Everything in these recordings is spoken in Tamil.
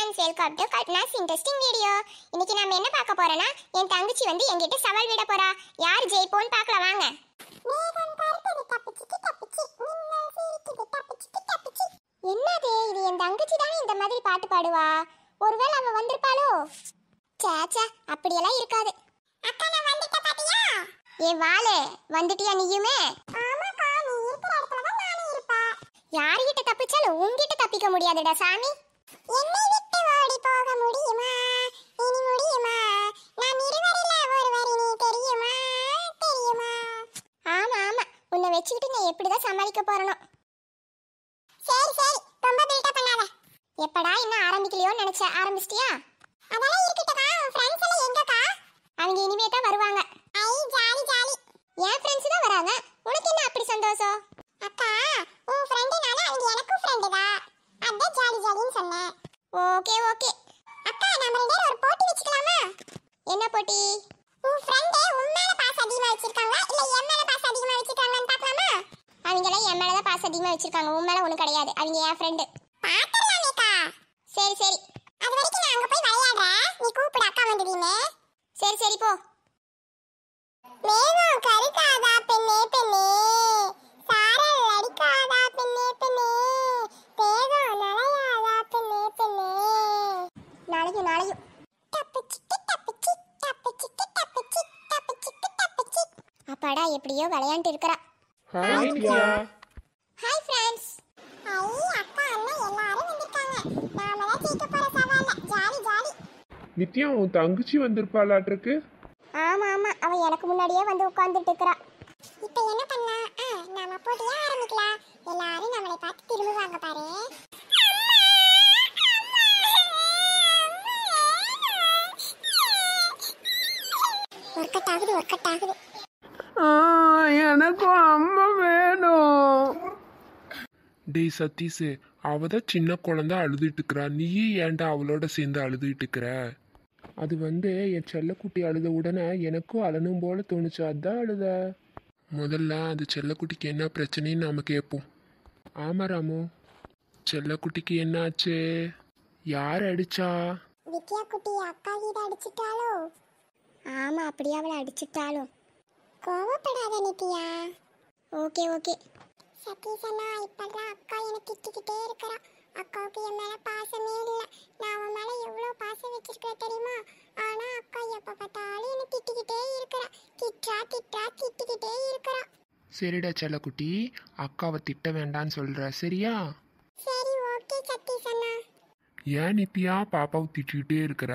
friends welcome to Kalpana's interesting video இன்னைக்கு நம்ம என்ன பார்க்க போறோம்னா என் தங்கச்சி வந்து என்கிட்ட சவால் விட போறா யார் ஜெயிப்போன்னு பார்க்கலாம் வாங்க என்னது இது என் தங்கச்சி தானே இந்த மாதிரி பாட்டு பாடுவா ஒருவேளை அவ வந்திருப்பாளோ சேச்சா அப்படியெல்லாம் இருக்காது அக்கா நான் வந்துட்ட பாத்தியா ஏ வாளே வந்துட்டியா நீயுமே ஆமாக்கா நீ இருக்கிற இடத்துல தான் நானும் இருப்பேன் யார்கிட்ட தப்பிச்சாலும் உன்கிட்ட தப்பிக்க முடியாதுடா சாமி என்னை விட்டு ஓடி போக முடியுமா இனி முடியுமா நாம் இருவரில் ஒருவர் நீ தெரியுமா தெரியுமா ஆமா ஆமா உன்னை வச்சுக்கிட்டு நான் எப்படிதான் சமாளிக்க போறனோ சரி சரி ரொம்ப பில்டப் பண்ணாத எப்படா இன்னும் ஆரம்பிக்கலையோன்னு நினைச்ச ஆரம்பிச்சிட்டியா அதெல்லாம் இருக்கட்டும்க்கா உன் ஃப்ரெண்ட்ஸ் எல்லாம் எங்கக்கா அவங்க இனிமே தான் வருவாங்க ஐ ஜாலி ஜாலி என் ஃப்ரெண்ட்ஸ் தான் வராங்க உனக்கு என்ன அப்படி சந்தோஷம் அக்கா உன் ஃப்ரெண்டுனால அவங்க எனக்கும் ஃப்ரெண்டு தான் அதான் ஜாலி ஜாலின்னு சொன்னேன் ஓகே ஓகே அக்கா நம்ம ரெண்டு பேரும் ஒரு போட்டி வச்சுக்கலாமா என்ன போட்டி உன் ஃப்ரெண்டு உன் மேல பாஸ் அதிகமா வச்சிருக்காங்க இல்ல என் மேல பாஸ் அதிகமா வச்சிருக்காங்கன்னு பார்க்கலாமா அவங்க எல்லாம் என் மேல தான் பாஸ் அதிகமா வச்சிருக்காங்க உன் மேல ஒண்ணு கிடையாது அவங்க என் ஃப்ரெண்டு பாத்துறலாமேக்கா சரி சரி அது வரைக்கும் நான் அங்க போய் விளையாடுறேன் நீ கூப்பிடு அக்கா வந்ததீங்க சரி சரி போ மேகம் கருக்காதா பெண்ணே பெண்ணே சாரல் அடிக்காதா பெண்ணே பெண்ணே தேகம் நனையாதா பெண்ணே பெண்ணே நாளையும் நாளையும் தப்பிச்சிட்டு தப்பிச்சி தப்பிச்சிட்டு தப்பிச்சி தப்பிச்சிட்டு தப்பிச்சி அப்பாடா எப்படியோ விளையாண்டு இருக்கிறா ஹாய் நித்யா ஹாய் ஃப்ரெண்ட்ஸ் ஐ அக்கா அண்ணா எல்லாரும் வந்திருக்காங்க நாம தான் ஜெயிக்க போற சவால்ல ஜாலி ஜாலி நித்யா உன் தங்கச்சி வந்திருப்பாளாட்டிருக்கு ஆமா ஆமா அவ எனக்கு முன்னாடியே வந்து உட்கார்ந்துட்டு இருக்கறா இப்போ என்ன பண்ணலாம் ஆ நாம போட்டியா ஆரம்பிக்கலாம் எல்லாரும் நம்மளை பார்த்து திரும்புவாங்க பாரு ஒர்க் அவுட் ஆகுது ஒர்க் அவுட் ஆகுது எனக்கும் அம்மா வேணும் டேய் சதீஷ் அவ தான் சின்ன குழந்தை அழுதுட்டு இருக்கிறா நீயே ஏன்டா அவளோட சேர்ந்து அழுதுட்டு இருக்கிற அது வந்து என் செல்லக்குட்டி அழுத உடனே எனக்கும் அழணும் போல தோணுச்சு அதான் அழுத முதல்ல அது செல்லக்குட்டிக்கு என்ன பிரச்சனைன்னு நாம கேட்போம் ஆமா ராமு செல்லக்குட்டிக்கு என்ன ஆச்சு யார் அடிச்சா வித்யா குட்டி அக்கா வீடு அடிச்சிட்டாலோ ஆமா அப்படியே அவளை அடிச்சிட்டாலும் கோவப்படாத நித்யா ஓகே ஓகே சதீஷ் அண்ணா இப்பெல்லாம் அக்கா என்னை திட்டிக்கிட்டே இருக்கிறா அக்காவுக்கு என் மேல பாசமே இல்லை நான் அவன் மேல எவ்வளோ பாசம் வச்சிருக்கேன் தெரியுமா ஆனா அக்கா எப்ப பார்த்தாலும் என்னை திட்டிக்கிட்டே இருக்கிறா திட்டா திட்டா திட்டிக்கிட்டே இருக்கிறா சரிடா செல்லக்குட்டி அக்காவை திட்ட வேண்டான்னு சொல்ற சரியா சரி ஓகே சதீஷ் அண்ணா ஏன் நித்யா பாப்பாவை திட்டிகிட்டே இருக்கிற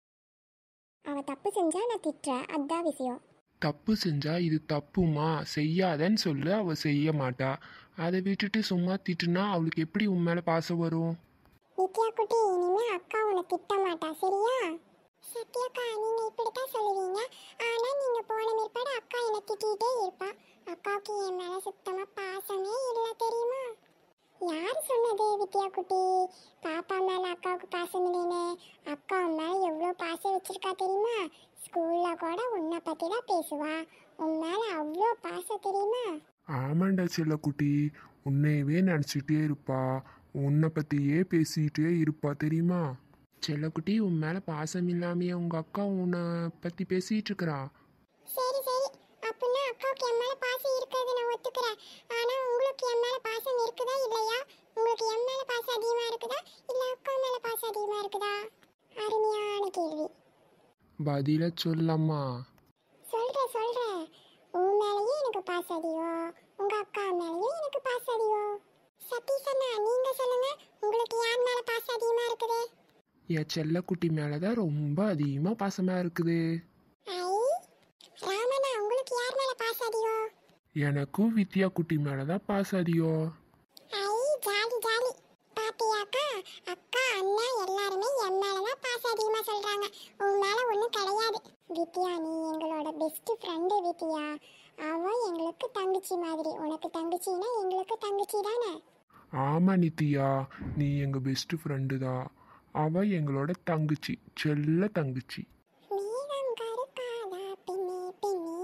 அவ தப்பு செஞ்சா நான் திட்டுறேன் அதான் விஷயம் தப்பு செஞ்சா இது தப்புமா செய்யாதன்னு சொல்லு அவ செய்ய மாட்டா அதை விட்டுட்டு சும்மா திட்டுனா அவளுக்கு எப்படி உன் மேல பாசம் வரும் நித்யா குட்டி இனிமே அக்கா உன்னை திட்ட மாட்டா சரியா சத்யாக்கா நீங்க இப்படித்தான் சொல்லுவீங்க ஆனா நீங்க போன மேற்பாடு அக்கா என்னை திட்டிகிட்டே இருப்பா அக்காவுக்கு என் மேல சுத்தமா பாசமே இல்லை தெரியுமா யார் சொன்னது வித்யா குட்டி பாப்பா மேல அக்காவுக்கு பாசம் இல்லைன்னு அக்கா உன் மேல எவ்வளோ பாசம் வச்சிருக்கா தெரியுமா ஸ்கூல்ல கூட உன்னை பத்தி தான் பேசுவா உன் மேல அவ்வளோ பாசம் தெரியுமா ஆமாண்டா செல்லக்குட்டி உன்னையவே நினச்சிட்டே இருப்பா உன்னை பத்தியே பேசிட்டே இருப்பா தெரியுமா செல்லக்குட்டி உன் மேல பாசம் இல்லாமையே உங்க அக்கா உன்னை பத்தி பேசிட்டு இருக்கிறா சரி சரி அப்படின்னா அக்காவுக்கு என் மேல பாசம் இருக்கிறது நான் ஒத்துக்கிறேன் ஆனா உங்களுக்கு என் மேல பாசம் இருக்குதா இல்லையா உங்களுக்கு என் மேல பாசம் அதிகமா இருக்குதா இல்ல அக்கா மேல பாசம் அதிகமா இருக்குதா அருமையான கேள்வி பதில சொல்லம்மா சொல்றேன் சொல்றேன் உன் மேலயும் எனக்கு பாசம் அதிகம் உங்க அக்கா மேலயும் எனக்கு பாசம் அதிகம் சதீஷ் அண்ணா நீங்க சொல்லுங்க உங்களுக்கு யார் மேல பாசம் அதிகமா இருக்குது என் செல்லக்குட்டி மேலதான் ரொம்ப அதிகமா பாசமா இருக்குது ஐ ராமண்ணா உங்களுக்கு யார் மேல பாசம் அதிகம் எனக்கும் வித்யா குட்டி மேலதான் பாசம் அதிகம் ஐ ஜாலி ஜாலி பாத்தியாக்கா அக்கா அண்ணா எல்லாருமே என் மேலதான் பாசம் அதிகமா சொல்றாங்க உன் மேல ஒண்ணும் கிடையாது வித்யா நீ எங்களோட பெஸ்ட் ஃப்ரெண்டு வித்யா அவ எங்களுக்கு தங்கச்சி மாதிரி உனக்கு தங்கச்சினா எங்களுக்கு தங்கச்சி தானே ஆமா நித்யா நீ எங்க பெஸ்ட் ஃப்ரெண்டு தான் அவ எங்களோட தங்கச்சி செல்ல தங்கச்சி மேகம் கருக்காதா பின்னே பின்னே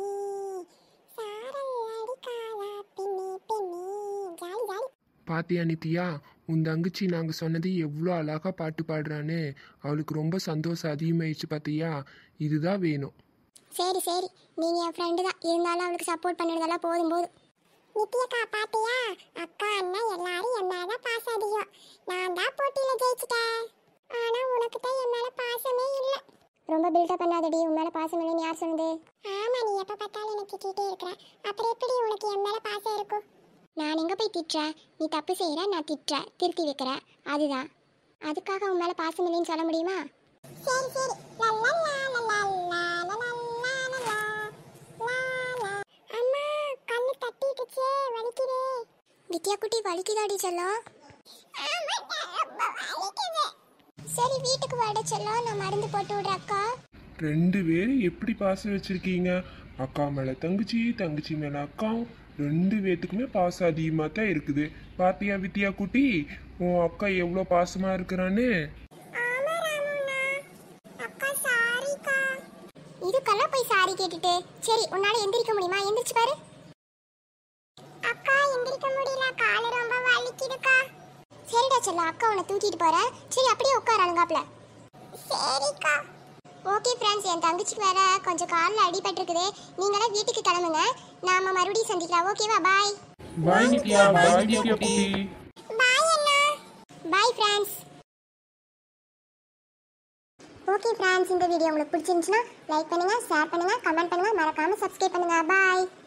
சாரல் அடிக்காதா பின்னே பின்னே ஜாலி ஜாலி பாத்தியா நித்யா உன் தங்கச்சி நாங்கள் சொன்னது எவ்வளோ அழகா பாட்டு பாடுறான்னு அவளுக்கு ரொம்ப சந்தோஷம் அதிகமாயிடுச்சு பார்த்தியா இதுதான் வேணும் சரி சரி நீங்க என் ஃப்ரெண்டு தான் இருந்தாலும் அவளுக்கு சப்போர்ட் பண்ணுறதெல்லாம் போதும் போதும் நித்யக்கா பாத்தியா அக்கா அண்ணா எல்லாரும் என் மேல பாசம் அதிகம் நான் தான் போட்டியில ஜெயிச்சிட்டேன் ஆனா உனக்கு தான் என் மேல பாசமே இல்ல ரொம்ப பில்டப் பண்ணாதடி உன் மேல பாசம் இல்லைன்னு யார் சொன்னது ஆமா நீ எப்ப பார்த்தாலும் எனக்கு திட்டிகிட்டே இருக்கிற அப்புறம் எப்படி உனக்கு என் மேல பாசம் இருக்கும் நான் எங்க போய் திட்டுறேன் நீ தப்பு செய்யற நான் திட்டுறேன் திருத்தி வைக்கிற அதுதான் அதுக்காக உன் மேல பாசம் இல்லைன்னு சொல்ல முடியுமா சரி சரி அம்மா கண்ணு தட்டிடுச்சே வலிக்குதே வித்யா குட்டி வலிக்குதாடி செல்லம் சரி வீட்டுக்கு வாட செல்லம் நான் மருந்து போட்டு விடுறேன் அக்கா ரெண்டு பேரும் எப்படி பாசம் வச்சிருக்கீங்க அக்கா மேல தங்கச்சி தங்கச்சி மேல அக்கா ரெண்டு பேத்துக்குமே பாசம் அதிகமாக தான் இருக்குது பாத்தியா வித்யா குட்டி உன் அக்கா எவ்வளோ பாசமா இருக்கிறான்னு ஆமா ராமுண்ணா அக்கா சாரிக்கா இதுக்கெல்லாம் போய் சாரி கேட்டுட்டு சரி உன்னால எந்திரிக்க முடியுமா எந்திரிச்சு பாரு அக்கா எந்திரிக்க முடியல கால ரொம்ப வலிக்குதுக்கா சரிடா செல்லம் அக்கா உன்னை தூக்கிட்டு போறேன் சரி அப்படியே உட்கார் அழுங்காப்ல சரிக்கா ஓகே ஃப்ரெண்ட்ஸ் என் தங்கச்சிக்கு வேற கொஞ்சம் காலில் அடிபட்டிருக்குது நீங்களாம் வீட்டுக்கு கிளம்புங்க நாம மறுபடியும் சந்திக்கலாம் ஓகேவா பாய் பாய் நித்யா பாய் நித்யா குட்டி பாய் அண்ணா பாய் ஃப்ரெண்ட்ஸ் ஓகே ஃப்ரெண்ட்ஸ் இந்த வீடியோ உங்களுக்கு பிடிச்சிருந்துச்சுன்னா லைக் பண்ணுங்க ஷேர் பண்ணுங்க கமெண்ட் பண்ணுங்க மறக்காம சப்ஸ்கிரைப் பண்ணுங்க பாய்